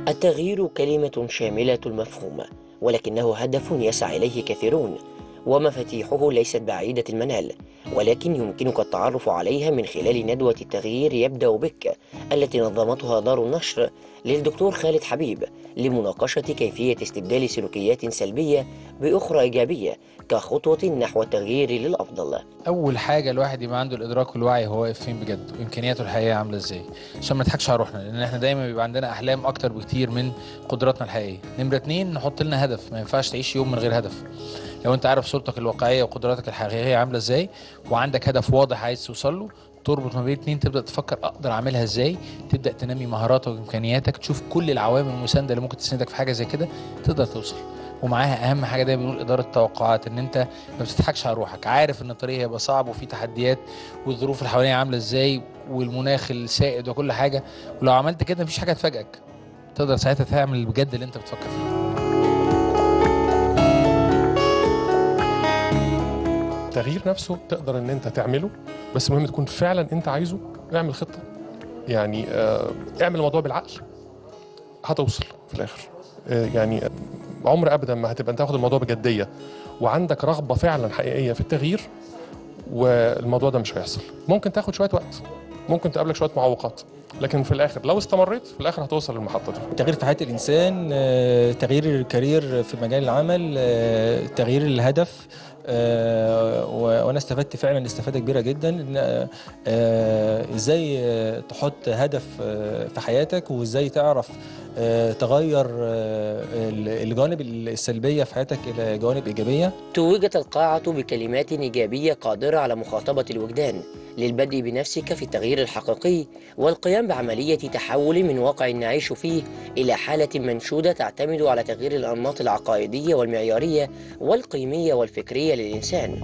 التغيير كلمة شاملة المفهوم ولكنه هدف يسعى إليه كثيرون ومفاتيحه ليست بعيدة المنال ولكن يمكنك التعرف عليها من خلال ندوة التغيير يبدأ بك التي نظمتها دار النشر للدكتور خالد حبيب لمناقشة كيفية استبدال سلوكيات سلبية بأخرى إيجابية كخطوة نحو التغيير للأفضل اول حاجه الواحد يبقى عنده الادراك والوعي هو واقف فين بجد وامكانياته الحقيقيه عامله ازاي عشان ما نضحكش على روحنا لان احنا دايما بيبقى عندنا احلام اكتر بكتير من قدراتنا الحقيقيه نمره اتنين نحط لنا هدف ما ينفعش تعيش يوم من غير هدف لو انت عارف صورتك الواقعيه وقدراتك الحقيقيه عامله ازاي وعندك هدف واضح عايز توصل له تربط ما بين اتنين تبدا تفكر اقدر اعملها ازاي تبدا تنمي مهاراتك وامكانياتك تشوف كل العوامل المسانده اللي ممكن تسندك في حاجه زي كده تقدر توصل ومعاها اهم حاجه دايما بنقول اداره التوقعات ان انت ما بتضحكش على روحك عارف ان الطريق هيبقى صعب وفي تحديات والظروف اللي حوالينا عامله ازاي والمناخ السائد وكل حاجه ولو عملت كده مفيش حاجه تفاجئك تقدر ساعتها تعمل بجد اللي انت بتفكر فيه التغيير نفسه تقدر ان انت تعمله بس المهم تكون فعلا انت عايزه اعمل خطه يعني آه، اعمل الموضوع بالعقل هتوصل في الاخر آه، يعني آه، عمر ابدا ما هتبقى انت واخد الموضوع بجديه وعندك رغبه فعلا حقيقيه في التغيير والموضوع ده مش هيحصل ممكن تاخد شويه وقت ممكن تقابلك شويه معوقات لكن في الاخر لو استمريت في الاخر هتوصل للمحطه دي تغيير في حياة الإنسان آه، تغيير الكارير في مجال العمل آه، تغيير الهدف آه، و- وأنا استفدت فعلا استفادة كبيرة جدا إن آه، آه، إزاي آه، تحط هدف آه، في حياتك وإزاي تعرف آه، تغير آه، ال- الجوانب السلبية في حياتك إلى جوانب إيجابية توجت القاعة بكلمات إيجابية قادرة على مخاطبة الوجدان للبدء بنفسك في التغيير الحقيقي والقيام بعملية تحول من واقع نعيش فيه إلى حالة منشودة تعتمد على تغيير الأنماط العقائدية والمعيارية والقيمية والفكرية للإنسان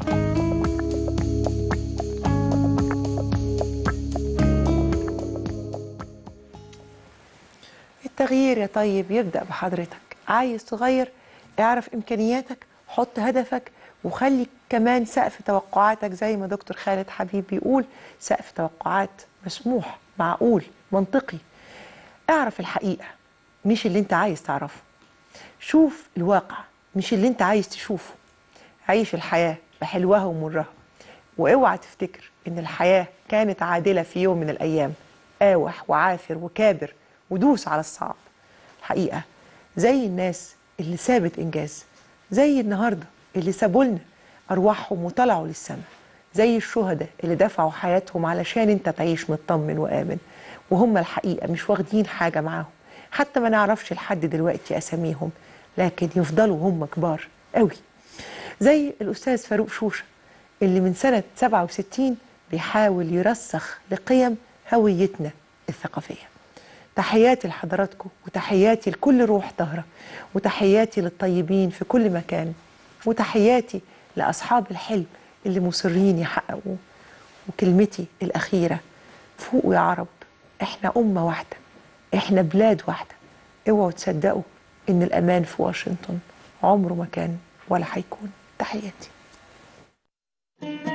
التغيير يا طيب يبدأ بحضرتك عايز تغير اعرف إمكانياتك حط هدفك وخلي كمان سقف توقعاتك زي ما دكتور خالد حبيب بيقول سقف توقعات مسموح معقول منطقي اعرف الحقيقة مش اللي انت عايز تعرفه شوف الواقع مش اللي انت عايز تشوفه عيش الحياة بحلوها ومرها واوعى تفتكر ان الحياة كانت عادلة في يوم من الايام آوح وعافر وكابر ودوس على الصعب الحقيقة زي الناس اللي سابت إنجاز زي النهاردة اللي سابوا لنا أرواحهم وطلعوا للسماء زي الشهداء اللي دفعوا حياتهم علشان انت تعيش مطمن وآمن وهم الحقيقة مش واخدين حاجة معاهم حتى ما نعرفش لحد دلوقتي أساميهم لكن يفضلوا هم كبار قوي زي الأستاذ فاروق شوشة اللي من سنة 67 بيحاول يرسخ لقيم هويتنا الثقافية تحياتي لحضراتكم وتحياتي لكل روح طاهرة وتحياتي للطيبين في كل مكان وتحياتي لأصحاب الحلم اللي مصرين يحققوه وكلمتي الأخيرة فوقوا يا عرب احنا أمة واحدة احنا بلاد واحدة اوعوا تصدقوا ان الأمان في واشنطن عمره ما كان ولا هيكون تحياتي